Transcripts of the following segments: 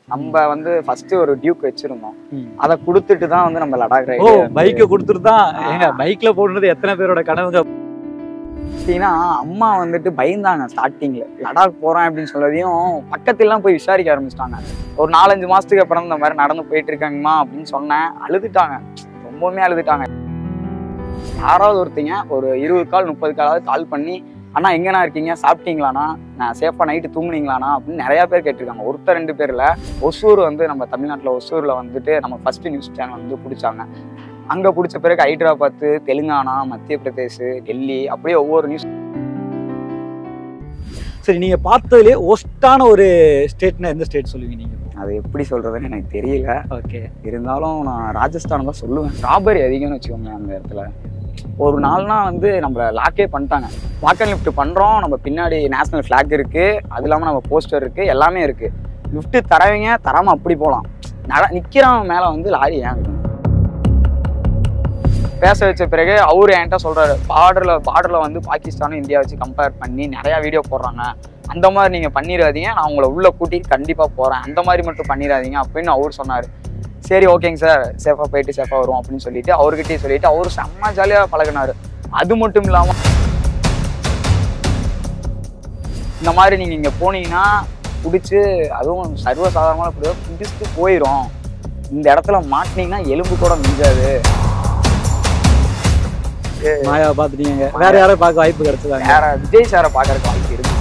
நம்ம வந்து ஃபர்ஸ்ட் ஒரு டியூக் வச்சிருந்தோம் ம். அதை கொடுத்துட்டு தான் வந்து நம்ம லடாக் ஓ ரைடு பைக்கை கொடுத்துட்டு தான் ஏங்க பைக்ல போடுறது எத்தனை பேரோட கனவுங்க பார்த்தீங்கன்னா அம்மா வந்துட்டு பயந்தாங்க ஸ்டார்டிங்ல லடாக் போறேன் அப்படின்னு சொல்லதையும் பக்கத்துலாம் போய் விசாரிக்க ஆரம்பிச்சிட்டாங்க ஒரு நாலஞ்சு மாசத்துக்கு அப்புறம் இந்த மாதிரி நடந்து போயிட்டு இருக்காங்கம்மா அப்படின்னு சொன்னேன் அழுதுட்டாங்க ரொம்பவுமே அழுதுட்டாங்க யாராவது ஒருத்தங்க ஒரு இருபது கால் முப்பது காலாவது கால் பண்ணி அண்ணா எங்கண்ணா இருக்கீங்க சாப்பிட்டீங்களாண்ணா நான் சேஃபாக நைட்டு தூங்குனீங்களாண்ணா அப்படின்னு நிறைய பேர் கேட்டிருக்காங்க ஒருத்தர் ரெண்டு பேர்ல ஒசூர் வந்து நம்ம தமிழ்நாட்டில் ஒசூர்ல வந்துட்டு நம்ம ஃபர்ஸ்ட் நியூஸ் சேனல் வந்து பிடிச்சாங்க அங்கே பிடிச்ச பிறகு ஹைதராபாத் தெலுங்கானா மத்திய பிரதேஷ் டெல்லி அப்படியே ஒவ்வொரு நியூஸ் சரி நீங்க பார்த்ததுலயே ஒஸ்டான ஒரு ஸ்டேட்னா எந்த ஸ்டேட் சொல்லுவீங்க நீங்க அது எப்படி சொல்றதுன்னு எனக்கு தெரியல ஓகே இருந்தாலும் நான் ராஜஸ்தான் தான் சொல்லுவேன் ஸ்ட்ராபெரி அதிகம்னு வச்சுக்கோங்க அந்த இடத்துல ஒரு நாள்னா வந்து நம்மள லாக்கே பண்ணிட்டாங்க வாக் அண்ட் லிஃப்ட் பண்றோம் நம்ம பின்னாடி நேஷனல் ஃபிளாக் இருக்கு அது இல்லாமல் நம்ம போஸ்டர் இருக்கு எல்லாமே இருக்கு லிஃப்ட் தரவங்க தராம அப்படி போகலாம் நட நிக்கிறவன் மேல வந்து லாரி ஏன் விடணும்? பேச வச்ச பிறகு அவரு என்கிட்ட சொல்றாரு பார்டர்ல பார்டர்ல வந்து பாகிஸ்தானும் இந்தியா வச்சு கம்பேர் பண்ணி நிறைய வீடியோ போடுறாங்க அந்த மாதிரி நீங்க பண்ணிடாதீங்க நான் உங்களை உள்ள கூட்டி கண்டிப்பா போறேன் அந்த மாதிரி மட்டும் பண்ணிடாதீங்க அப்படின்னு அவர் சொன்னாரு சரி ஓகேங்க சார் சேஃபாக போயிட்டு சேஃபாக வரும் அப்படின்னு சொல்லிட்டு அவர்கிட்டயே சொல்லிட்டு அவர் செம்ம ஜாலியாக பழகுனாரு அது மட்டும் இல்லாமல் இந்த மாதிரி நீங்கள் இங்கே போனீங்கன்னா பிடிச்சி அதுவும் சர்வசாதாரணமாக பிடிச்சா பிடிச்சிட்டு போயிடும் இந்த இடத்துல மாட்டினீங்கன்னா எலும்பு கூட மிஞ்சாது மாயா பாத்துட்டீங்க வேற யாரும் பார்க்க வாய்ப்பு கிடைச்சதாங்க வேற விஜய் சாரை பார்க்கறதுக்கு வாய்ப்பு இருந்துச்சு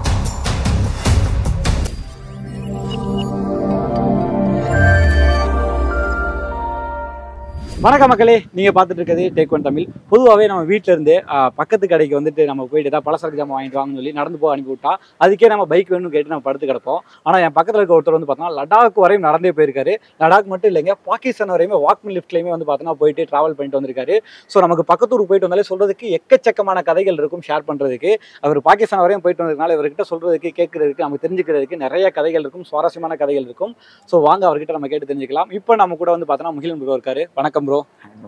வணக்கம் மக்களே நீங்க பார்த்துட்டு இருக்கிறது டேக் ஒன் தமிழ் பொதுவாகவே நம்ம வீட்ல இருந்தே ஆஹ், பக்கத்து கடைக்கு வந்துட்டு நம்ம போயிட்டு ஏதாவது பலசரக்கு ஜாமான் வாங்கிட்டு வாங்கன்னு சொல்லி நடந்து போக அனுப்பி விட்டா அதுக்கே நம்ம பைக் வேணும்னு கேட்டு நம்ம படுத்து கிடப்போம் ஆனா என் பக்கத்துல இருக்க ஒருத்தர் வந்து பார்த்தோம்னா லடாக் வரையும் நடந்தே போயிருக்காரு லடாக் மட்டும் இல்லைங்க பாகிஸ்தான் வரையுமே வாக்மன் லிஃப்ட்லயுமே வந்து பார்த்தோன்னா போயிட்டு டிராவல் பண்ணிட்டு வந்திருக்காரு ஸோ நமக்கு பக்கத்தூருக்கு போயிட்டு வந்தாலே சொல்றதுக்கு எக்கச்சக்கமான கதைகள் இருக்கும் ஷேர் பண்றதுக்கு அவர் பாகிஸ்தான் வரையும் போயிட்டு வந்ததுனால இவர்கிட்ட சொல்றதுக்கு கேட்கறதுக்கு நமக்கு தெரிஞ்சுக்கிறதுக்கு நிறைய கதைகள் இருக்கும் சுவாரஸ்யமான கதைகள் இருக்கும் ஸோ வாங்க அவர்கிட்ட நம்ம கேட்டு தெரிஞ்சுக்கலாம் இப்போ நம்ம கூட வந்து பார்த்தோன்னா முகிலன் ப்ரோ இருக்காரு வணக்கம் ப்ரோ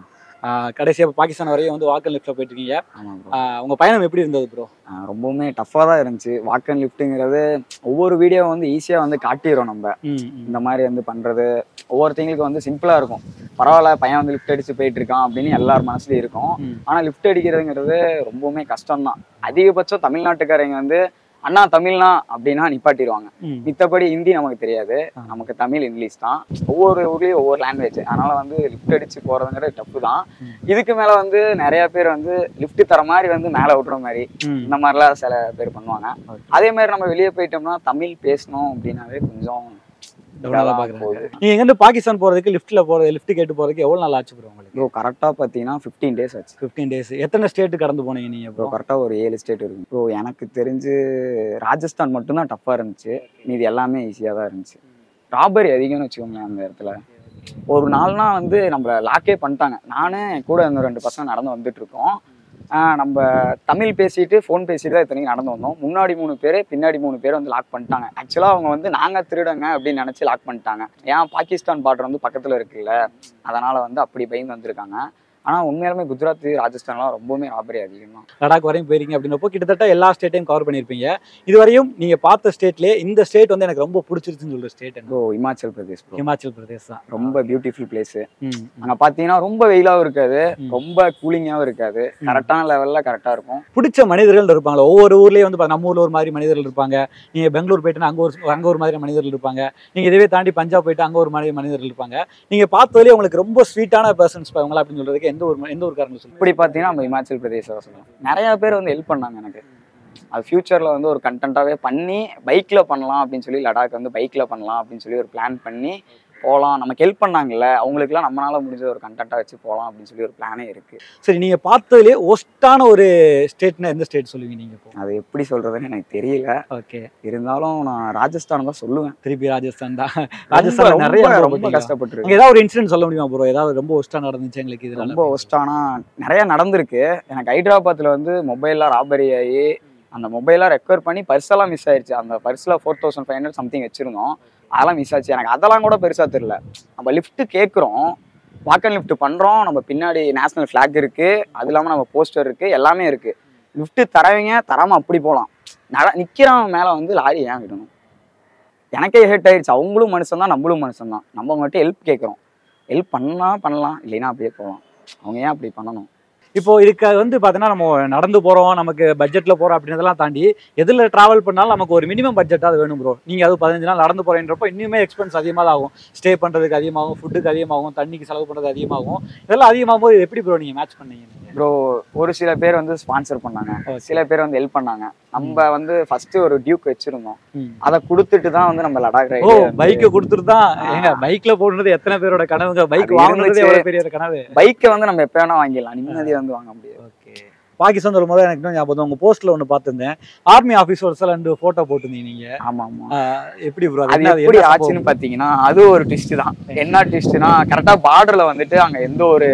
கடைசியாக பாகிஸ்தான் வரையும் வந்து வாக்கன் லிஃப்ட்ல போயிட்டு இருக்கீங்க ஆமாம் ப்ரோ ஆஹ் உங்க பயணம் எப்படி இருந்தது ப்ரோ ஆஹ் ரொம்பவுமே டஃப்பாக தான் இருந்துச்சு வாக் அண்ட் லிஃப்ட்டுங்கிறது ஒவ்வொரு வீடியோ வந்து ஈஸியாக வந்து காட்டிடுறோம் நம்ம இந்த மாதிரி வந்து பண்ணுறது ஒவ்வொருத்தங்களுக்கு வந்து சிம்பிளாக இருக்கும் பரவாயில்ல பையன் வந்து லிஃப்ட் அடிச்சு போயிட்டு இருக்கான் அப்படின்னு எல்லார் மனசுலயும் இருக்கும் ஆனால் லிஃப்ட் அடிக்கிறதுங்கிறது ரொம்பவுமே கஷ்டம்தான் அதிகபட்சம் தமிழ்நாட்டுக்காரங்க வந்து அண்ணா தமிழ்னா அப்படின்னா நிப்பாட்டிடுவாங்க மித்தபடி ஹிந்தி நமக்கு தெரியாது ஆ. நமக்கு தமிழ் இங்கிலீஷ் தான் ஒவ்வொரு ஊர்லயும் ஒவ்வொரு லாங்குவேஜ் அதனால வந்து லிஃப்ட் அடிச்சு போறதுங்கிறது தப்பு தான் ம். இதுக்கு மேல வந்து நிறைய பேர் வந்து லிஃப்ட் தர மாதிரி வந்து மேல விட்டுற மாதிரி இந்த மாதிரிலாம் சில பேர் பண்ணுவாங்க Okay. அதே மாதிரி நம்ம வெளியே போயிட்டோம்னா தமிழ் பேசணும் அப்படின்னாவே கொஞ்சம் டவுனாக இதாதான் பார்க்குறாங்க போகுது. நீங்க எங்கேருந்து பாகிஸ்தான் போறதுக்கு லிஃப்ட்ல போறது லிஃப்ட் கேட்டு போறதுக்கு எவ்வளவு நாள் ஆச்சு ப்ரோ உங்களுக்கு ப்ரோ கரெக்டாக பார்த்தீங்கன்னா ஃபிஃப்டீன் டேஸ் ஆச்சு ஃபிஃப்டீன் டேஸ் எத்தனை ஸ்டேட் கடந்து போனீங்க நீங்க ப்ரோ ப்ரோ கரெக்டாக ஒரு ஏழு ஸ்டேட் இருக்கு ப்ரோ எனக்கு தெரிஞ்சு ராஜஸ்தான் மட்டும்தான் டஃப்பாக இருந்துச்சு மீதி எல்லாமே ஈஸியாக தான் இருந்துச்சு ராபரி அதிகம்னு வச்சுக்கோங்களேன் அந்த இடத்துல ஒரு நாள்னா வந்து நம்மள லாக்கே பண்ணிட்டாங்க நானே என் கூட இன்னும் ரெண்டு பசங்க நடந்து வந்துட்டு இருக்கோம் ஆஹ் நம்ம தமிழ் பேசிட்டு ஃபோன் பேசிட்டு தான் இத்தனைக்கும் நடந்து வந்தோம் முன்னாடி மூணு பேர் பின்னாடி மூணு பேர் வந்து லாக் பண்ணிட்டாங்க ஆக்சுவலாக அவங்க வந்து நாங்கள் திருடங்க அப்படின்னு நினச்சி லாக் பண்ணிட்டாங்க ஏன் பாகிஸ்தான் பார்டர் வந்து பக்கத்தில் இருக்குல்ல அதனால் வந்து அப்படி பயந்து வந்திருக்காங்க ஆனால் உண்மையாலுமே குஜராத் ராஜஸ்தான்லாம் ரொம்பவுமே ராபரி அதிகம் தான் லடாக் வரையும் போயிருக்கீங்க அப்படின்னப்போ கிட்டத்தட்ட எல்லா ஸ்டேட்டையும் கவர் பண்ணியிருப்பீங்க இதுவரையும் நீங்க பார்த்த ஸ்டேட்லயே இந்த ஸ்டேட் வந்து எனக்கு ரொம்ப பிடிச்சிருச்சுன்னு சொல்ற ஸ்டேட் என்ன ப்ரோ இமாச்சல் பிரதேஷ் ப்ரோ ஹிமாச்சல் பிரதேஷ் தான் ரொம்ப பியூட்டிஃபுல் பிளேஸ் ம், ம். அங்க பாத்தீங்கன்னா ரொம்ப வெயிலாவும் இருக்காது ம். ரொம்ப கூலிங்காவும் இருக்காது கரெக்டான லெவல்ல கரெக்டா இருக்கும் பிடிச்ச மனிதர்கள் இருப்பாங்களா ஒவ்வொரு ஊர்லயும் வந்து பா- நம்ம ஊர்ல ஒரு மாதிரி மனிதர்கள் இருப்பாங்க நீங்க பெங்களூர் போயிட்டு அங்க ஒரு அங்க ஒரு மாதிரி மனிதர்கள் இருப்பாங்க நீங்க இதுவே தாண்டி பஞ்சாப் போயிட்டு அங்க ஒரு மாதிரி மனிதர்கள் இருப்பாங்க நீங்க பார்த்ததுலயே உங்களுக்கு ரொம்ப ஸ்வீட்டான பர்சன்ஸ் பாவங்களா அப்படின்னு சொல்றதுக்கு எந்த ஒரு எந்த ஒரு காரணம் சொல்லுங்க இப்படி பாத்தீங்கன்னா நம்ம இமாச்சல் பிரதேச சொல்லலாம் நிறைய பேர் வந்து ஹெல்ப் பண்ணாங்க எனக்கு அது ஃபியூச்சர்ல வந்து ஒரு கண்டென்ட்டாவே பண்ணி பைக்ல பண்ணலாம் அப்படின்னு சொல்லி லடாக் வந்து பைக்ல பண்ணலாம் அப்படின்னு சொல்லி ஒரு பிளான் பண்ணி போகலாம் நமக்கு ஹெல்ப் பண்ணாங்கல்ல அவங்களுக்குலாம் நம்மளால முடிஞ்ச ஒரு கண்டென்ட்டா வச்சு போகலாம் அப்படின்னு சொல்லி ஒரு பிளானே இருக்கு சரி நீங்க பார்த்ததுலயே ஒஸ்டான ஒரு ஸ்டேட்னா எந்த ஸ்டேட் சொல்லுவீங்க நீங்க இப்போ அது எப்படி சொல்றதுன்னு எனக்கு தெரியல ஓகே இருந்தாலும் நான் ராஜஸ்தான் தான் சொல்லுவேன் திருப்பி ராஜஸ்தான் தான் ரொம்ப, ராஜஸ்தான் நிறைய ரொம்ப ரொம்ப அனுபவப்பட்டீங்க. கஷ்டப்பட்டிருக்கேன் அங்க ஏதாவது ஒரு இன்சிடென்ட் சொல்ல முடியுமா ப்ரோ ஏதாவது ரொம்ப ஒஸ்டா நடந்துச்சு எங்களுக்கு இதனால ரொம்ப ஒஸ்டானா நிறைய நடந்திருக்கு எனக்கு ஹைதராபாத்தில் வந்து மொபைல்லாம் ராபரி ஆகி அந்த மொபைலாம் ரெக்கவர் பண்ணி பர்ஸெல்லாம் மிஸ் ஆயிடுச்சு அந்த பர்ஸில் four thousand five hundred something வச்சிருந்தோம் அதெல்லாம் மிஸ் ஆச்சு எனக்கு அதெல்லாம் கூட பெருசாக தெரியல நம்ம லிஃப்ட் கேட்குறோம் வாக் அண்ட் லிஃப்ட் பண்ணுறோம் நம்ம பின்னாடி நேஷனல் ஃப்ளாக் இருக்குது அது இல்லாமல் நம்ம போஸ்டர் இருக்குது எல்லாமே இருக்குது லிஃப்ட் தரவங்க தராமல் அப்படி போகலாம் நட நிற்கிறவன் மேலே வந்து லாரி ஏன் விடணும் எனக்கே ஹேட் ஆயிடுச்சு அவங்களும் மனுஷன் தான் நம்மளும் மனுஷன் தான் நம்ம மட்டும் ஹெல்ப் கேட்குறோம் ஹெல்ப் பண்ணா பண்ணலாம் இல்லைன்னா அப்படியே போகலாம் அவங்க ஏன் அப்படி பண்ணணும் இப்போ இதுக்கு வந்து பார்த்தீங்கன்னா நம்ம நடந்து போகிறோம் நமக்கு பட்ஜெட்டில் போகிறோம் அப்படின்றதெல்லாம் தாண்டி எதில் ட்ராவல் பண்ணாலும் நமக்கு ஒரு மினிமம் பட்ஜெட்டாக அது வேணும் ப்ரோ நீங்கள் அது பதினஞ்சு நாள் நடந்து போகிறேன்றப்போ இன்னுமே எக்ஸ்பென்ஸ் அதிகமாக தான் ஆகும் ஸ்டே பண்ணுறதுக்கு அதிகமாகும் ஃபுட்டுக்கு அதிகமாகும் தண்ணிக்கு செலவு பண்ணுறது அதிகமாகும் இதெல்லாம் அதிகமாகும் போது எப்படி ப்ரோ நீங்கள் மேட்ச் பண்ணீங்க நீங்க? ப்ரோ ஒரு சில பேர் வந்து ஸ்பான்சர் பண்ணாங்க Okay. சில பேர் வந்து ஹெல்ப் பண்ணாங்க நம்ம வந்து ஃபர்ஸ்ட் ஒரு டியூக் வச்சிருந்தோம் ம். அதை கொடுத்துட்டு தான் வந்து நம்ம லடாக் ஓ ரைடு பைக்கை கொடுத்துட்டு தான் ஆ. ஏங்க பைக்ல போடுறது எத்தனை பேரோட கனவுங்க பைக் அது வாங்குறது இருந்துச்சு. எவ்வளவு பெரிய ஒரு கனவு பைக்கை வந்து நம்ம எப்ப வேணா வாங்கிடலாம் நிம்மதியா வந்து வாங்க முடியாது ஓகே பாகிஸ்தான் சொல்லும் போது எனக்கு இன்னும் ஞாபகம் உங்க போஸ்ட்ல ஒன்று பார்த்திருந்தேன் ஆர்மி ஆஃபீஸர்ஸ் ரெண்டு போட்டோ போட்டிருந்தீங்க நீங்க ஆமா ஆமா ஆஹ் எப்படி ப்ரோ அது எப்படி ஆச்சுன்னு பாத்தீங்கன்னா அது ஒரு ட்விஸ்ட் தான் என்ன ட்விஸ்ட்னா கரெக்டா பார்டர்ல வந்துட்டு அங்க எந்த ஒரு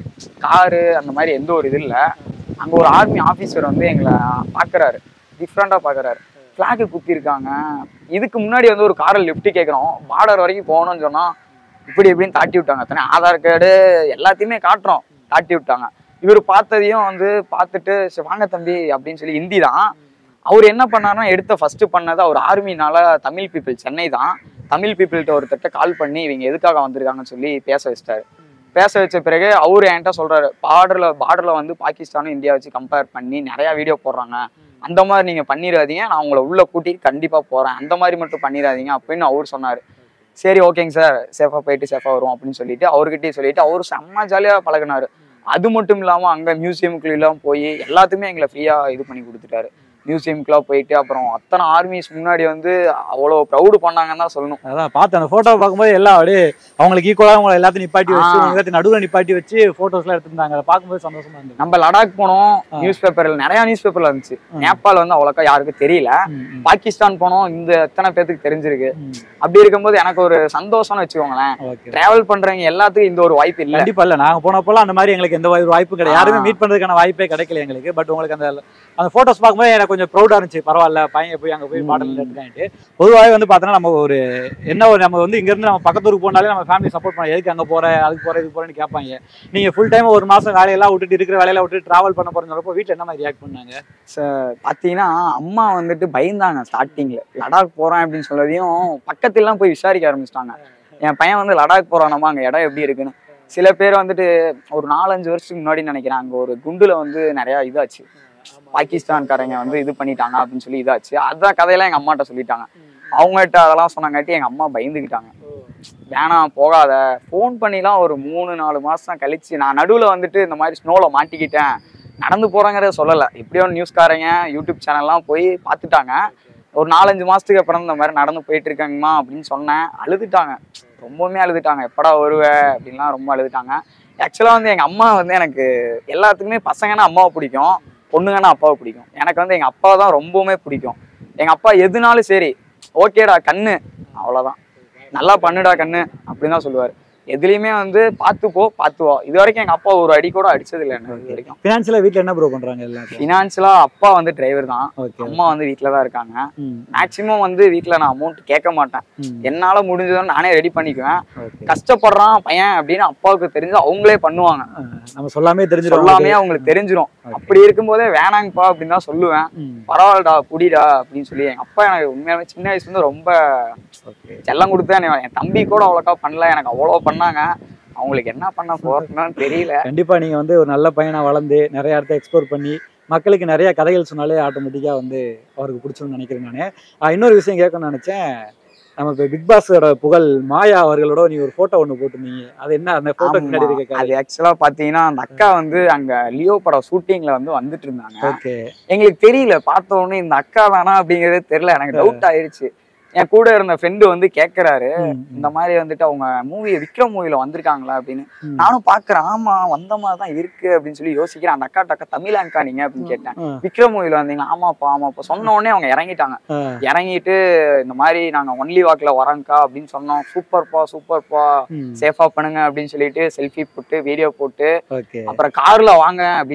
காரு அந்த மாதிரி எந்த ஒரு இது இல்ல அங்க ஒரு ஆர்மி ஆபீசர் வந்து எங்களை பாக்குறாரு டிஃப்ரெண்டா பாக்குறாரு பிளாக் குத்தி இருக்காங்க இதுக்கு முன்னாடி வந்து ஒரு காரில் லிஃப்ட் கேட்குறோம் பார்டர் வரைக்கும் போகணும்னு சொன்னா இப்படி இப்படின்னு தாட்டி விட்டாங்க அத்தனை ஆதார் கார்டு எல்லாத்தையுமே காட்டுறோம் தாட்டி விட்டாங்க இவர் பார்த்ததையும் வந்து பார்த்துட்டு "சரி, வாங்க தம்பி அப்படின்னு சொல்லி ஹிந்தி தான் அவர் என்ன பண்ணாருன்னா எடுத்த ஃபர்ஸ்ட் பண்ணது அவர் ஆர்மினால தமிழ் பீப்புள் சென்னை தான் தமிழ் பீப்புள்கிட்ட ஒருத்தட்ட கால் பண்ணி இவங்க எதுக்காக வந்திருக்காங்கன்னு சொல்லி பேச வச்சிட்டாரு பேச வச்ச பிறகு அவர் என்கிட்ட சொல்றாரு பார்டர்ல பார்டர்ல வந்து பாகிஸ்தானும் இந்தியா வச்சு கம்பேர் பண்ணி நிறைய வீடியோ போடுறாங்க அந்த மாதிரி நீங்க பண்ணிடாதீங்க நான் உங்களை உள்ள கூட்டிட்டு கண்டிப்பா போறேன் அந்த மாதிரி மட்டும் பண்ணிடாதீங்க அப்படின்னு அவர் சொன்னாரு சரி ஓகேங்க சார் சேஃபா போயிட்டு சேஃபா வரும் அப்படின்னு சொல்லிட்டு அவர்கிட்டயே சொல்லிட்டு அவர் செம்ம ஜாலியா பழகுனாரு அது மட்டும் இல்லாம அங்க மியூசியமுக்குலாம் போய் எல்லாத்துக்குமே எங்களை ஃப்ரீயா இது பண்ணி கொடுத்துட்டாரு மியூசியம்க்குலாம் போயிட்டு அப்புறம் அத்தனை ஆர்மிஸ் முன்னாடி வந்து அவ்வளோ ப்ரௌடு பண்ணாங்கன்னு தான் சொல்லணும் அதான் பார்த்தேன் அந்த போட்டோ பார்க்கும்போது எல்லாம் அப்படியே அவங்களுக்கு ஈக்குவலாக அவங்களை எல்லாத்தையும் நிப்பாட்டி வச்சு ஆ. எல்லாத்தையும் நடுவில் நிப்பாட்டி வச்சு போட்டோஸ்லாம் எடுத்திருந்தாங்க அதை பார்க்கும்போது சந்தோஷமா இருந்தது நம்ம லடாக் போனோம் ஆ. நியூஸ் பேப்பர்ல நிறைய நியூஸ் பேப்பர்ல இருந்துச்சு ம். நேபாள் வந்து அவ்வளோக்கா யாருக்கும் தெரியல ம், ம், பாகிஸ்தான் போனோம் இந்த எத்தனை பேத்துக்கு தெரிஞ்சிருக்கு ம். அப்படி இருக்கும்போது எனக்கு ஒரு சந்தோஷம்னு வச்சுக்கோங்களேன் ஓகே டிராவல் பண்றவங்க எல்லாத்துக்கும் இந்த ஒரு வாய்ப்பு இல்ல கண்டிப்பா இல்ல நாங்க போனப்போலாம் அந்த மாதிரி எங்களுக்கு எந்த ஒரு வாய்ப்பும் கிடையாது ஆ. யாருமே மீட் பண்றதுக்கான வாய்ப்பே கிடைக்கல எங்களுக்கு பட் உங்களுக்கு அந்த அந்த போட்டோஸ் பார்க்கும்போது எனக்கு கொஞ்சம் ப்ரௌடா இருந்துச்சு பரவாயில்ல பையன் போய் அங்க போய் ம். மாடல் எடுத்துக்கான்ட்டு பொதுவாகவே வந்து பார்த்தோன்னா நம்ம ஒரு என்ன ஒரு நம்ம வந்து இங்க இருந்து நம்ம பக்கத்தூருக்கு போனாலே நம்ம ஃபேமிலி சப்போர்ட் பண்ண எதுக்கு அங்க போற அதுக்கு போற இது போறேன்னு கேட்பாங்க நீங்க ஃபுல் டைம் ஒரு மாசம் வேலையெல்லாம் விட்டுட்டு இருக்கிற வேலையெல்லாம் விட்டுட்டு டிராவல் பண்ண போறேன்னு சொல்றப்போ வீட்டுல என்ன மாதிரி ரியாக்ட் பண்ணாங்க ச- பாத்தீங்கன்னா அம்மா வந்துட்டு பயந்தாங்க ஸ்டார்டிங்ல லடாக் போறேன் அப்படின்னு சொன்னதையும் பக்கத்துலலாம் போய் விசாரிக்க ஆரம்பிச்சிட்டாங்க என் பையன் வந்து லடாக் போறானாமா அங்க இடம் எப்படி இருக்குன்னு சில பேர் வந்துட்டு ஒரு நாலஞ்சு வருஷத்துக்கு முன்னாடி நினைக்கிறேன் அங்க ஒரு குண்டுல வந்து நிறைய இதாச்சு பாகிஸ்தான்காரங்க வந்து இது பண்ணிட்டாங்க அப்படின்னு சொல்லி இதாச்சு அதான் கதையெல்லாம் எங்க அம்மாட்ட சொல்லிட்டாங்க அவங்ககிட்ட அதெல்லாம் சொன்னாங்காட்டி எங்க அம்மா பயந்துக்கிட்டாங்க வேணாம் போகாத ஃபோன் பண்ணிலாம் ஒரு மூணு நாலு மாசம் கழிச்சு நான் நடுவுல வந்துட்டு இந்த மாதிரி ஸ்னோல மாட்டிக்கிட்டேன் நடந்து போறேங்கிறத சொல்லலை எப்படியோ நியூஸ்காரங்க யூடியூப் சேனல்லாம் போய் பார்த்துட்டாங்க ஒரு நாலஞ்சு மாசத்துக்கு அப்புறம் இந்த மாதிரி நடந்து போயிட்டு இருக்காங்கம்மா அப்படின்னு சொன்னேன் அழுதுட்டாங்க ரொம்பவுமே அழுதுட்டாங்க எப்படா வருவ அப்படின்லாம் ரொம்ப அழுதுட்டாங்க ஆக்சுவலாக வந்து எங்கள் அம்மா வந்து எனக்கு எல்லாத்துக்குமே பசங்கன்னா அம்மாவை பிடிக்கும் பொண்ணுங்கன்னா அப்பாவை பிடிக்கும் எனக்கு வந்து எங்கள் அப்பா தான் ரொம்பவுமே பிடிக்கும் எங்கள் அப்பா எதுனாலும் சரி ஓகேடா கண்ணு அவ்வளோதான் நல்லா பண்ணுடா கண்ணு அப்படின்னு தான் சொல்லுவார் எதுலேயுமே வந்து பார்த்து போ பார்த்து வா இது வரைக்கும் எங்கள் அப்பா ஒரு அடி கூட அடிச்சது இல்லை எனக்கு இது வரைக்கும் ஃபினான்ஷியலா வீட்டுல என்ன ப்ரோ பண்றாங்க எல்லாத்தையும் ஃபினான்ஷியலாக அப்பா வந்து டிரைவர் தான் ஓகே அம்மா வந்து வீட்டில் தான் இருக்காங்க ம் மேக்ஸிமம் வந்து வீட்டில் நான் அமௌண்ட் கேட்க மாட்டேன் ம் என்னால் முடிஞ்சதுன்னு நானே ரெடி பண்ணிக்குவேன் ஓகே கஷ்டப்படுறான் பையன் அப்படின்னு அப்பாவுக்கு தெரிஞ்சு அவங்களே பண்ணுவாங்க நம்ம சொல்லாமே தெரிஞ்சிடும் சொல்லாமே அவங்களுக்கு தெரிஞ்சிரும் அப்படி இருக்கும்போதே வேணாங்கப்பா அப்படின்னு தான் சொல்லுவேன் பரவாயில்லடா குடிடா அப்படின்னு சொல்லி எங்க அப்பா எனக்கு உண்மையாவே சின்ன வயசுல இருந்து ரொம்ப ஓகே செல்லம் கொடுத்து என்னை- என் தம்பி கூட அவ்வளோக்கா பண்ணல எனக்கு அவ்வளோ பண்ணாங்க அவங்களுக்கு என்ன பண்ண போறதுன்னு தெரியல கண்டிப்பா நீங்க வந்து ஒரு நல்ல பையனா வளர்ந்து நிறைய இடத்த எக்ஸ்ப்ளோர் பண்ணி மக்களுக்கு நிறைய கதைகள் சொன்னாலே ஆட்டோமேட்டிக்கா வந்து அவருக்கு பிடிச்சிரும்னு நினைக்கிறேன் நான் இன்னொரு விஷயம் கேட்கணும்னு நினைச்சேன் நம்ம இப்போ பிக் பாஸோட புகழ் மாயா அவர்களோட நீ ஒரு போட்டோ ஒன்று போட்டிருந்தீங்க அது என்ன அந்த போட்டோ ஆமா. முன்னாடி இருக்க அது ஆக்சுவலா பாத்தீங்கன்னா அந்த அக்கா வந்து அங்க லியோ படம் ஷூட்டிங்ல வந்து வந்துட்டு இருந்தாங்க ஓகே எங்களுக்கு தெரியல பார்த்த உடனே இந்த அக்கா தானா அப்படிங்கறதே தெரியல எனக்கு டவுட் ஆயிருச்சு என் கூட இருந்த ஃப்ரெண்டு வந்து கேக்குறாரு இந்த மாதிரி வந்துட்டு அவங்க மூவி விக்ரம் மூவில வந்திருக்காங்களா அப்படின்னு நானும் பாக்குறேன் ஆமா வந்த மாதிரி தான் இருக்கு அப்படின்னு சொல்லி யோசிக்கிறேன் அந்த அக்கா அக்கா தமிழாங்கா நீங்க அப்படின்னு கேட்டேன் விக்ரம் மூவில வந்தீங்களா ஆமாப்பா ஆமாப்பா சொன்ன உடனே அவங்க இறங்கிட்டாங்க இறங்கிட்டு இந்த மாதிரி நாங்க ஒன்லி வாக்ல வரோங்க்கா அப்படின்னு சொன்னோம் சூப்பர்ப்பா சூப்பர்ப்பா சேஃபா பண்ணுங்க அப்படின்னு சொல்லிட்டு செல்ஃபி போட்டு வீடியோ போட்டு ஓகே அப்புறம் கார்ல வாங்க அப்படின்னு சொன்னாங்க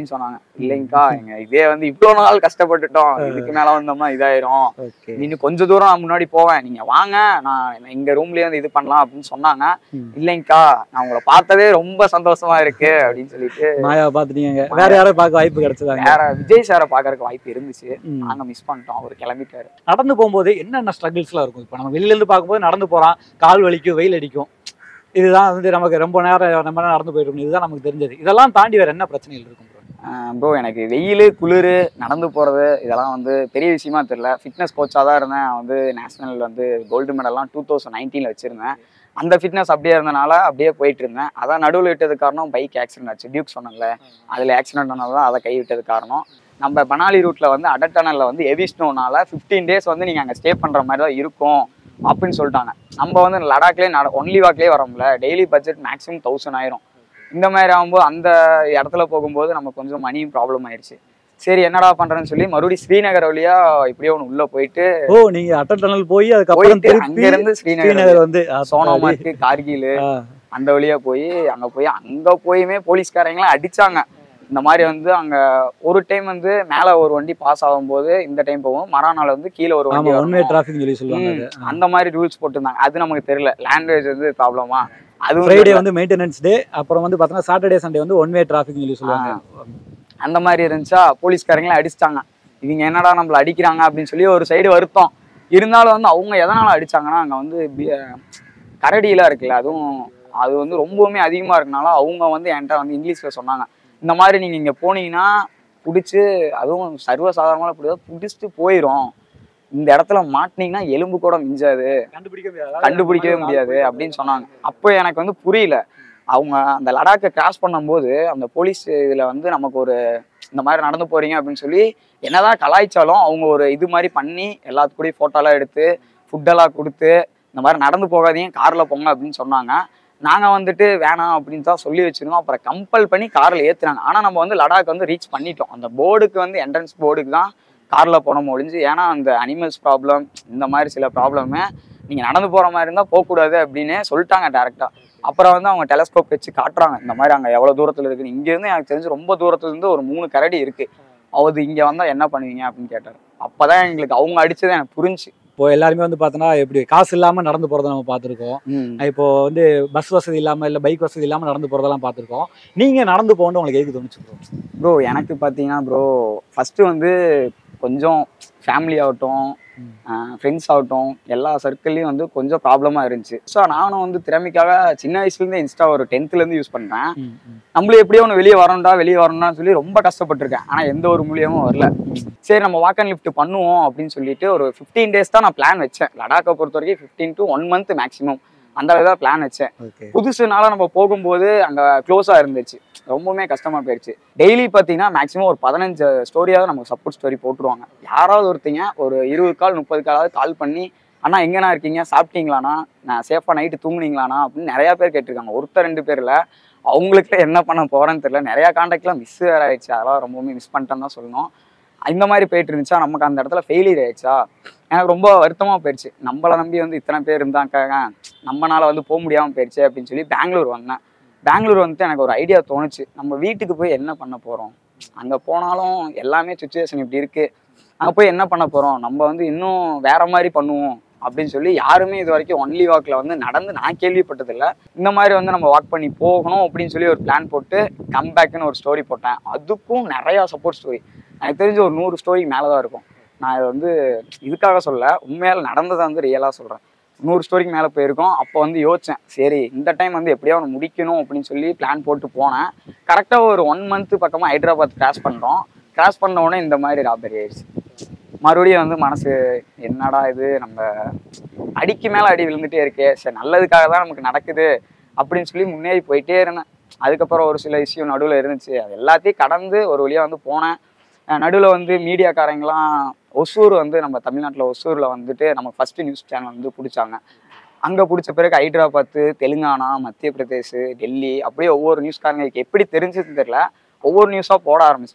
இல்லைங்கக்கா எங்க இதே வந்து இவ்வளவு நாள் கஷ்டப்பட்டுட்டோம் இதுக்கு மேல வந்தோம்னா இதாயிரும் ஓகே இன்னும் கொஞ்ச தூரம் நான் முன்னாடி போவேன் நீங்க வாங்க நான் எங்க ரூம்லயே வந்து இது பண்ணலாம் அப்படின்னு சொன்னாங்க ம். இல்லைங்கக்கா நான் உங்களை பார்த்ததே ரொம்ப சந்தோஷமா இருக்கு அப்படின்னு சொல்லிட்டு மாயாவை பாத்துட்டீங்க வேற யாரும் பார்க்க வாய்ப்பு கிடைச்சதாங்க வேற விஜய் சாரை பாக்குறதுக்கு வாய்ப்பு இருந்துச்சு ம். நாங்க மிஸ் பண்ணிட்டோம் அவர் கிளம்பிட்டாரு நடந்து போகும்போது என்னென்ன ஸ்ட்ரகிள்ஸ்லாம் இருக்கும் இப்போ நம்ம வெளியில இருந்து பார்க்கும்போது நடந்து போறான் கால் வலிக்கும் வெயில் அடிக்கும் இதுதான் வந்து நமக்கு ரொம்ப நேரம் நம்ம நேரம் நடந்து போயிட்டு இதுதான் நமக்கு தெரிஞ்சது இதெல்லாம் தாண்டி வேற என்ன பிரச்சனைகள் இருக்கும் bro? ப்ரோ எனக்கு வெயில் குளிர் நடந்து போகிறது இதெல்லாம் வந்து பெரிய விஷயமா தெரியல ஃபிட்னஸ் கோச்சாக தான் இருந்தேன் நான் வந்து நேஷனல் வந்து கோல்டு மெடல்லாம் டூ தௌசண்ட் நைன்டீனில் வச்சுருந்தேன் அந்த ஃபிட்னஸ் அப்படியே இருந்தனால அப்படியே போயிட்டு இருந்தேன் அதான் நடுவில் விட்டது காரணம் பைக் ஆக்சிடென்ட் ஆச்சு டியூக் சொன்னேன்ல அதில் ஆக்சிடென்ட் ஆனது தான் அதை கை விட்டது காரணம் நம்ம பனாலி ரூட்டில் வந்து அடர் டனலில் வந்து ஹெவி ஸ்னோனால ஃபிஃப்டீன் டேஸ் வந்து நீங்கள் அங்கே ஸ்டே பண்ணுற மாதிரி தான் இருக்கும் அப்படின்னு சொல்லிட்டாங்க நம்ம வந்து லடாக்லேயே நட ஒன்லி வாக்லேயே வரோம்ல டெய்லி பட்ஜெட் மேக்ஸிமம் தௌசண்ட் ஆயிரும் இந்த மாதிரி ஆகும்போது அந்த இடத்துல போகும்போது நமக்கு கொஞ்சம் மணியும் ப்ராப்ளம் ஆயிடுச்சு சரி என்னடா பண்றேன்னு சொல்லி மறுபடியும் ஸ்ரீநகர் வழியா இப்படியே ஒன்று உள்ள போயிட்டு ஓ நீங்க அட்டல் டனல் போய் அதுக்கப்புறம் போயிட்டு அங்க திருப்பி இருந்து ஸ்ரீநகர் ஸ்ரீநகர் வந்து சோனாமார்க்கு கார்கில் ஆ, அந்த வழியா போய் அங்க போய் அங்க போயுமே போலீஸ்காரங்களாம் அடிச்சாங்க இந்த மாதிரி வந்து அங்க ஒரு டைம் வந்து மேல ஒரு வண்டி பாஸ் ஆகும்போது இந்த டைம் போகும் மறுநாள் வந்து கீழே ஒரு வண்டி ஆமா ஒன் வே வரணும். டிராஃபிக் சொல்லி சொல்லுவாங்க ம், அது அந்த மாதிரி ரூல்ஸ் போட்டிருந்தாங்க அது நமக்கு தெரியல லாங்குவேஜ் வந்து ப்ராப்ளமா அதுவும் ஃப்ரைடே தெரியல. வந்து மெயின்டெனன்ஸ் டே அப்புறம் வந்து பார்த்தீங்கன்னா சாட்டர்டே சண்டே வந்து ஒன் வே டிராஃபிக் சொல்லி சொல்லுவாங்க அந்த மாதிரி இருந்துச்சா போலீஸ்காரங்களே அடிச்சிட்டாங்க இவங்க என்னடா நம்மள அடிக்கிறாங்க அப்படின்னு சொல்லி ஒரு சைடு வருத்தம் இருந்தாலும் வந்து அவங்க எதனால அடிச்சாங்கன்னா அங்க வந்து பி- கரடியெல்லாம் இருக்குல்ல அதுவும் அது வந்து ரொம்பவுமே அதிகமா இருக்கனால அவங்க வந்து என்கிட்ட வந்து இங்கிலீஷ்ல சொன்னாங்க இந்த மாதிரி நீங்க இங்க போனீங்கன்னா பிடிச்சி அதுவும் சர்வசாதாரணமாக பிடிச்சா பிடிச்சிட்டு போயிடும் இந்த இடத்துல மாட்டினீங்கன்னா எலும்பு கூட மிஞ்சாது கண்டுபிடிக்க முடியாது கண்டுபிடிக்கவே முடியாது அப்படின்னு சொன்னாங்க அப்போ எனக்கு வந்து புரியல அவங்க அந்த லடாக்கை கிராஸ் பண்ணும்போது அந்த போலீஸ் இதுல வந்து நமக்கு ஒரு இந்த மாதிரி நடந்து போறீங்க அப்படின்னு சொல்லி என்னதான் கலாய்ச்சாலும் அவங்க ஒரு இது மாதிரி பண்ணி எல்லாத்து கூடயும் ஃபோட்டோலாம் எடுத்து ஃபுட்டெல்லாம் கொடுத்து இந்த மாதிரி நடந்து போகாதீங்க கார்ல போங்க அப்படின்னு சொன்னாங்க நாங்க வந்துட்டு வேணாம் அப்படின்னு தான் சொல்லி வச்சிருந்தோம் அப்புறம் கம்பல் பண்ணி கார்ல ஏத்துனாங்க ஆனா நம்ம வந்து லடாக் வந்து ரீச் பண்ணிட்டோம் அந்த போர்டுக்கு வந்து என்ட்ரன்ஸ் போர்டுக்கு தான் கார்ல போன முடிஞ்சு ஏன்னா அந்த அனிமல்ஸ் ப்ராப்ளம் இந்த மாதிரி சில ப்ராப்ளமே நீங்க நடந்து போற மாதிரி இருந்தா போகக்கூடாது அப்படின்னு சொல்லிட்டாங்க டேரக்டா அப்புறம் வந்து அவங்க டெலஸ்கோப் வச்சு காட்டுறாங்க இந்த மாதிரி அங்க எவ்வளவு தூரத்துல இருக்குன்னு இங்க இருந்து எனக்கு தெரிஞ்சு ரொம்ப தூரத்துல இருந்து ஒரு மூணு கரடி இருக்கு அது இங்க வந்தா என்ன பண்ணுவீங்க அப்படின்னு கேட்டாரு அப்பதான் எங்களுக்கு அவங்க அடிச்சது எனக்கு புரிஞ்சு இப்போ எல்லாருமே வந்து பார்த்தோன்னா எப்படி காசு இல்லாம நடந்து போறதை நம்ம பார்த்துருக்கோம் இப்போ வந்து பஸ் வசதி இல்லாம இல்ல பைக் வசதி இல்லாம நடந்து போறதெல்லாம் பார்த்துருக்கோம் நீங்க நடந்து போகணும் உங்களுக்கு எதுக்கு தோணுச்சு bro? ப்ரோ எனக்கு பார்த்தீங்கன்னா ப்ரோ ஃபஸ்ட்டு வந்து கொஞ்சம் ஃபேமிலி ஆகட்டும் ம். ஃப்ரெண்ட்ஸ் ஆகட்டும் எல்லா சர்க்கிள்லையும் வந்து கொஞ்சம் ப்ராப்ளமாக இருந்துச்சு ஸோ நானும் வந்து திறமைக்காக சின்ன வயசுலேருந்தே இன்ஸ்டா ஒரு டென்த்துலேருந்து யூஸ் பண்ணுறேன் ம், ம். நம்மளும் எப்படியோ ஒன்று வெளியே வரணும்டா வெளியே வரணும்னு சொல்லி ரொம்ப கஷ்டப்பட்டிருக்கேன் ஆனால் எந்த ஒரு மூலியமும் வரல சரி நம்ம வாக் அண்ட் லிஃப்ட் பண்ணுவோம் அப்படின்னு சொல்லிட்டு ஒரு ஃபிஃப்டீன் டேஸ் தான் நான் பிளான் வச்சேன் லடாக்கை பொறுத்த வரைக்கும் fifteen to one month maximum அந்த அளவு தான் பிளான் வச்சேன் ஓகே புதுசுனால நம்ம போகும்போது அங்க க்ளோஸா இருந்துச்சு ரொம்பவுமே கஷ்டமா போயிடுச்சு டெய்லி பார்த்தீங்கன்னா மேக்ஸிமம் ஒரு பதினஞ்சு ஸ்டோரியாவது நமக்கு சப்போர்ட் ஸ்டோரி போட்டுருவாங்க யாராவது ஒருத்தங்க ஒரு இருபது கால் முப்பது காலாவது கால் பண்ணி அண்ணா எங்கண்ணா இருக்கீங்க சாப்பிட்டீங்களாண்ணா நான் சேஃபாக நைட்டு தூங்குனீங்களாண்ணா அப்படின்னு நிறைய பேர் கேட்டிருக்காங்க ஒருத்தர் ரெண்டு பேர்ல அவங்களுக்கு என்ன பண்ண போறேன்னு தெரியல நிறைய காண்டாக்ட்லாம் மிஸ் வேற ஆயிடுச்சு அதெல்லாம் ரொம்பவுமே மிஸ் பண்ணிட்டேன்னு தான் சொல்லணும் இந்த மாதிரி போயிட்டு இருந்துச்சா நமக்கு அந்த இடத்துல ஃபெயிலியர் ஆயிடுச்சா எனக்கு ரொம்ப வருத்தமா போயிடுச்சு நம்மளை நம்பி வந்து இத்தனை பேர் இருந்தாங்க நம்மனால வந்து போக முடியாம போயிடுச்சு அப்படின்னு சொல்லி பெங்களூர் வந்தேன் பெங்களூர் வந்துட்டு எனக்கு ஒரு ஐடியா தோணுச்சு நம்ம வீட்டுக்கு போய் என்ன பண்ண போறோம் அங்க போனாலும் எல்லாமே சுச்சுவேஷன் இப்படி இருக்கு அங்க போய் என்ன பண்ண போறோம் நம்ம வந்து இன்னும் வேற மாதிரி பண்ணுவோம் அப்படின்னு சொல்லி யாருமே இது வரைக்கும் ஒன்லி வாக்ல வந்து நடந்து நான் கேள்விப்பட்டதில்ல இந்த மாதிரி வந்து நம்ம வாக் பண்ணி போகணும் அப்படின்னு சொல்லி ஒரு பிளான் போட்டு கம்பேக்னு ஒரு ஸ்டோரி போட்டேன் அதுக்கும் நிறைய சப்போர்ட் ஸ்டோரி எனக்கு தெரிஞ்ச ஒரு நூறு ஸ்டோரி மேலே தான் இருக்கும் நான் இதை வந்து இதுக்காக சொல்ல உண்மையால நடந்ததை வந்து ரியலாக சொல்கிறேன் நூறு ஸ்டோரிக்கு மேலே போயிருக்கோம் அப்போ வந்து யோசிச்சேன் சரி இந்த டைம் வந்து எப்படியோ ஒன்று முடிக்கணும் அப்படின்னு சொல்லி பிளான் போட்டு போனேன் கரெக்டாக ஒரு ஒன் மந்த் பக்கமாக ஹைதராபாத் கிராஸ் பண்ணுறோம் கிராஸ் பண்ண உடனே இந்த மாதிரி ராபரி ஆயிடுச்சு மறுபடியும் வந்து மனசு என்னடா இது நம்ம அடிக்கு மேலே அடி விழுந்துட்டே இருக்கே சரி நல்லதுக்காக தான் நமக்கு நடக்குது அப்படின்னு சொல்லி முன்னேறி போயிட்டே இருந்தேன் அதுக்கப்புறம் ஒரு சில விஷயம் நடுவில் இருந்துச்சு அது எல்லாத்தையும் கடந்து ஒரு வழியாக வந்து போனேன் நடுவில் வந்து மீடியாக்காரங்களாம் ஒசூர் வந்து நம்ம தமிழ்நாட்டில் ஒசூரில் வந்துட்டு நம்ம ஃபஸ்ட்டு நியூஸ் சேனல் வந்து பிடிச்சாங்க அங்கே பிடிச்ச பிறகு ஹைதராபாத்து தெலுங்கானா மத்திய பிரதேஷ் டெல்லி அப்படியே ஒவ்வொரு நியூஸ்காரங்களுக்கு எப்படி தெரிஞ்சதுன்னு தெரியல ஒவ்வொரு நியூஸாக போட ஆரம்பிச்சிட்டாங்க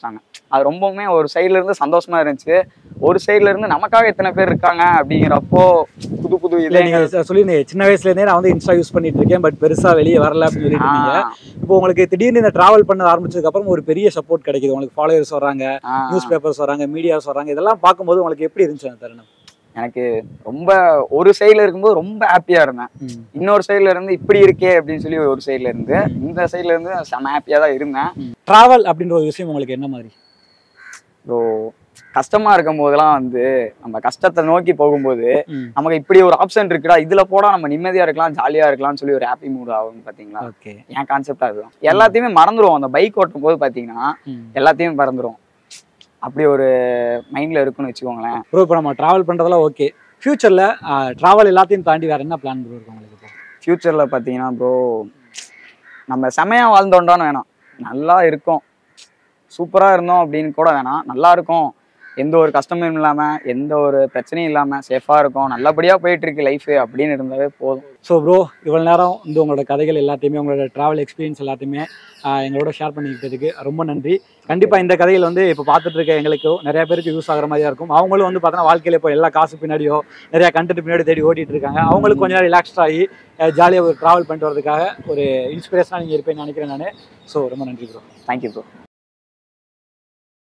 அது ரொம்பவுமே ஒரு சைடுல இருந்து சந்தோஷமா இருந்துச்சு ஒரு சைடுல இருந்து நமக்காக எத்தனை பேர் இருக்காங்க அப்படிங்கிறப்போ புது புது இல்ல நீங்க இதே சொ- சொல்லியிருந்தீங்க சின்ன வயசுல இருந்தே நான் வந்து இன்ஸ்டா யூஸ் பண்ணிட்டு இருக்கேன் பட் பெருசா வெளியே வரல அப்படின்னு சொல்லிட்டு இருந்தீங்க இப்போ உங்களுக்கு திடீர்னு இந்த டிராவல் பண்ண ஆரம்பிச்சதுக்கு அப்புறம் ஒரு பெரிய சப்போர்ட் கிடைக்குது உங்களுக்கு ஃபாலோவர்ஸ் வராங்க நியூஸ் பேப்பர்ஸ் வராங்க மீடியாஸ் வராங்க இதெல்லாம் பார்க்கும்போது உங்களுக்கு எப்படி இருந்துச்சு அந்த தருணம் எனக்கு ரொம்ப ஒரு சைடுல இருக்கும்போது ரொம்ப ஹாப்பியா இருந்தேன் இன்னொரு சைடுல இருந்து இப்படி இருக்கே அப்படின்னு சொல்லி ஒரு சைடுல இருந்து இந்த சைடுல இருந்து செம ஹாப்பியா தான் இருந்தேன் டிராவல் அப்படின்ற ஒரு விஷயம் உங்களுக்கு என்ன மாதிரி ஸோ கஷ்டமா இருக்கும் போதெல்லாம் வந்து நம்ம கஷ்டத்தை நோக்கி போகும்போது நமக்கு இப்படி ஒரு ஆப்ஷன் இருக்குடா இதுல போடா நம்ம நிம்மதியா இருக்கலாம் ஜாலியா இருக்கலாம்னு சொல்லி ஒரு ஹாப்பி மூட் ஆகும் பாத்தீங்களா ஓகே என் கான்செப்டா அதுதான் எல்லாத்தையுமே மறந்துருவோம் அந்த பைக் ஓட்டும் போது பாத்தீங்கன்னா எல்லாத்தையுமே மறந்துரும் அப்படி ஒரு மைண்ட்ல இருக்குன்னு வச்சுக்கோங்களேன் ப்ரோ இப்போ நம்ம டிராவல் பண்றதெல்லாம் ஓகே ஃபியூச்சர்ல டிராவல் எல்லாத்தையும் தாண்டி வேற என்ன பிளான் ப்ரோ இருக்கு உங்களுக்கு இப்போ ஃபியூச்சர்ல பாத்தீங்கன்னா ப்ரோ நம்ம செமையா வாழ்ந்தோண்டான்னு வேணாம் நல்லா இருக்கோம் சூப்பரா இருந்தோம் அப்படின்னு கூட வேணாம் நல்லா இருக்கும் எந்த ஒரு கஷ்டமும் இல்லாம எந்த ஒரு பிரச்சனையும் இல்லாம சேஃபா இருக்கும் நல்லபடியா போயிட்டு இருக்கு லைஃப் அப்படின்னு இருந்தாவே போதும் ஸோ ப்ரோ இவ்வளோ நேரம் வந்து உங்களோட கதைகள் எல்லாத்தையுமே உங்களோட ட்ராவல் எக்ஸ்பீரியன்ஸ் எல்லாத்தையுமே ஆஹ் எங்களோட ஷேர் பண்ணிக்கிட்டதுக்கு ரொம்ப நன்றி கண்டிப்பாக இந்த கதைகள் வந்து இப்போ பார்த்துட்டு இருக்க எங்களுக்கும் நிறைய பேருக்கு யூஸ் ஆகிற மாதிரியா இருக்கும் அவங்களும் வந்து பார்த்தோன்னா வாழ்க்கையில் இப்போ எல்லா காசு பின்னாடியோ நிறைய கண்டென்ட் பின்னாடி தேடி ஓட்டிட்டு இருக்காங்க அவங்களுக்கு கொஞ்ச நேரம் ரிலாக்ஸ்ட் ஆகி ஜாலியாக ஒரு ட்ராவல் பண்ணிட்டு வரதுக்காக ஒரு இன்ஸ்பிரேஷனாக நீங்கள் இருப்பேன்னு நினைக்கிறேன் நான் ஸோ ரொம்ப நன்றி ப்ரோ தேங்க்யூ ப்ரோ